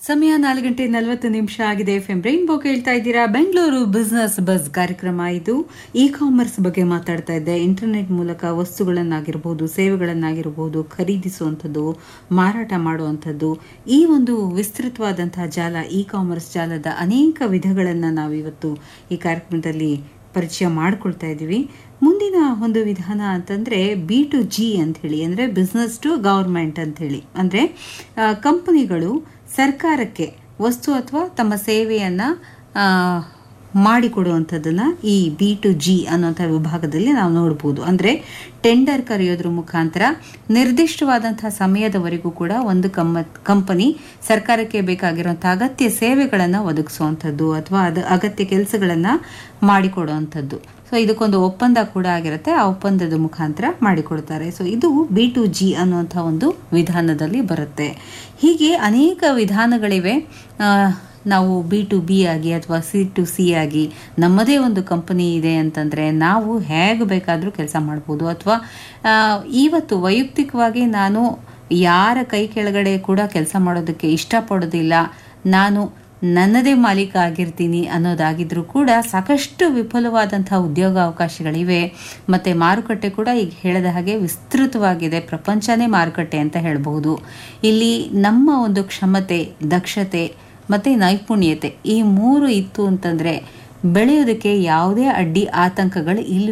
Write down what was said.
ಸಮಯ ನಾಲ್ಕು ಗಂಟೆ ನಲವತ್ತು ನಿಮಿಷ ಆಗಿದೆ ಎಫ್ ಎಂ ರೈನ್ಬೋ ಕೇಳ್ತಾ ಇದ್ದೀರಾ ಬೆಂಗಳೂರು ಬಿಸ್ನೆಸ್ ಬಸ್ ಕಾರ್ಯಕ್ರಮ ಇದು ಇ ಕಾಮರ್ಸ್ ಬಗ್ಗೆ ಮಾತಾಡ್ತಾ ಇದ್ದೆ ಇಂಟರ್ನೆಟ್ ಮೂಲಕ ವಸ್ತುಗಳನ್ನಾಗಿರ್ಬೋದು ಸೇವೆಗಳನ್ನಾಗಿರ್ಬೋದು ಖರೀದಿಸುವಂಥದ್ದು ಮಾರಾಟ ಮಾಡುವಂಥದ್ದು ಈ ಒಂದು ವಿಸ್ತೃತವಾದಂತಹ ಜಾಲ ಇ ಕಾಮರ್ಸ್ ಜಾಲದ ಅನೇಕ ವಿಧಗಳನ್ನು ನಾವಿವತ್ತು ಈ ಕಾರ್ಯಕ್ರಮದಲ್ಲಿ ಪರಿಚಯ ಮಾಡ್ಕೊಳ್ತಾ ಇದ್ದೀವಿ ಮುಂದಿನ ಒಂದು ವಿಧಾನ ಅಂತಂದರೆ ಬಿ ಟು ಜಿ ಅಂಥೇಳಿ ಅಂದರೆ ಬಿಸ್ನೆಸ್ ಟು ಗೌರ್ಮೆಂಟ್ ಅಂಥೇಳಿ ಅಂದರೆ ಕಂಪನಿಗಳು ಸರ್ಕಾರಕ್ಕೆ ವಸ್ತು ಅಥವಾ ತಮ್ಮ ಸೇವೆಯನ್ನು ಮಾಡಿಕೊಡುವಂಥದ್ದನ್ನು ಈ ಬಿ ಟು ಜಿ ಅನ್ನೋಂಥ ವಿಭಾಗದಲ್ಲಿ ನಾವು ನೋಡ್ಬೋದು ಅಂದರೆ ಟೆಂಡರ್ ಕರೆಯೋದ್ರ ಮುಖಾಂತರ ನಿರ್ದಿಷ್ಟವಾದಂಥ ಸಮಯದವರೆಗೂ ಕೂಡ ಒಂದು ಕಮ್ಮ ಕಂಪನಿ ಸರ್ಕಾರಕ್ಕೆ ಬೇಕಾಗಿರುವಂಥ ಅಗತ್ಯ ಸೇವೆಗಳನ್ನು ಒದಗಿಸುವಂಥದ್ದು ಅಥವಾ ಅದು ಅಗತ್ಯ ಕೆಲಸಗಳನ್ನು ಮಾಡಿಕೊಡುವಂಥದ್ದು ಸೊ ಇದಕ್ಕೊಂದು ಒಪ್ಪಂದ ಕೂಡ ಆಗಿರುತ್ತೆ ಆ ಒಪ್ಪಂದದ ಮುಖಾಂತರ ಮಾಡಿಕೊಡ್ತಾರೆ ಸೊ ಇದು ಬಿ ಟು ಜಿ ಅನ್ನುವಂಥ ಒಂದು ವಿಧಾನದಲ್ಲಿ ಬರುತ್ತೆ ಹೀಗೆ ಅನೇಕ ವಿಧಾನಗಳಿವೆ ನಾವು ಬಿ ಟು ಬಿ ಆಗಿ ಅಥವಾ ಸಿ ಟು ಸಿ ಆಗಿ ನಮ್ಮದೇ ಒಂದು ಕಂಪನಿ ಇದೆ ಅಂತಂದರೆ ನಾವು ಹೇಗೆ ಬೇಕಾದರೂ ಕೆಲಸ ಮಾಡ್ಬೋದು ಅಥವಾ ಇವತ್ತು ವೈಯಕ್ತಿಕವಾಗಿ ನಾನು ಯಾರ ಕೈ ಕೆಳಗಡೆ ಕೂಡ ಕೆಲಸ ಮಾಡೋದಕ್ಕೆ ಇಷ್ಟಪಡೋದಿಲ್ಲ ನಾನು ನನ್ನದೇ ಮಾಲೀಕ ಆಗಿರ್ತೀನಿ ಅನ್ನೋದಾಗಿದ್ರೂ ಕೂಡ ಸಾಕಷ್ಟು ವಿಫುಲವಾದಂಥ ಉದ್ಯೋಗ ಅವಕಾಶಗಳಿವೆ ಮತ್ತು ಮಾರುಕಟ್ಟೆ ಕೂಡ ಈಗ ಹೇಳಿದ ಹಾಗೆ ವಿಸ್ತೃತವಾಗಿದೆ ಪ್ರಪಂಚನೇ ಮಾರುಕಟ್ಟೆ ಅಂತ ಹೇಳಬಹುದು ಇಲ್ಲಿ ನಮ್ಮ ಒಂದು ಕ್ಷಮತೆ ದಕ್ಷತೆ ಮತ್ತು ನೈಪುಣ್ಯತೆ ಈ ಮೂರು ಇತ್ತು ಅಂತಂದರೆ ಬೆಳೆಯೋದಕ್ಕೆ ಯಾವುದೇ ಅಡ್ಡಿ ಆತಂಕಗಳು ಇಲ್ಲವೇ